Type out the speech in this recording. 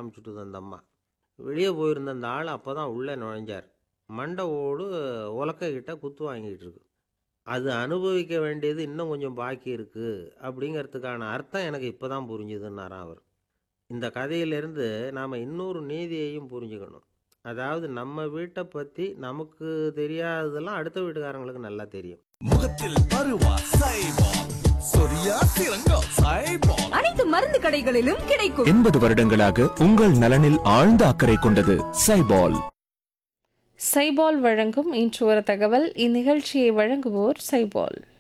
ஆரம்பிச்சுட்டுது அந்த அம்மா வெளியே போயிருந்த அந்த ஆள் அப்போ தான் உள்ளே நுழைஞ்சார் மண்டை ஓடு உலக்க கிட்ட குத்து வாங்கிட்டு இருக்கு அது அனுபவிக்க வேண்டியது இன்னும் கொஞ்சம் பாக்கி இருக்குது அப்படிங்கிறதுக்கான அர்த்தம் எனக்கு இப்போ தான் புரிஞ்சுதுன்னாராம் அவர் இந்த கதையிலேருந்து நாம் இன்னொரு நீதியையும் புரிஞ்சுக்கணும் அதாவது நம்ம வீட்டை பற்றி நமக்கு தெரியாததெல்லாம் அடுத்த வீட்டுக்காரங்களுக்கு நல்லா தெரியும் முகத்தில் பருவா சைபால் சொரியா சிறங்கோ சைபால் அனைத்து மருந்து கடைகளிலும் கிடைக்கும் எண்பது வருடங்களாக உங்கள் நலனில் ஆழ்ந்த அக்கறை கொண்டது சைபால் சைபால் வழங்கும் இன்று ஒரு தகவல் இந்நிகழ்ச்சியை வழங்குவோர் சைபால்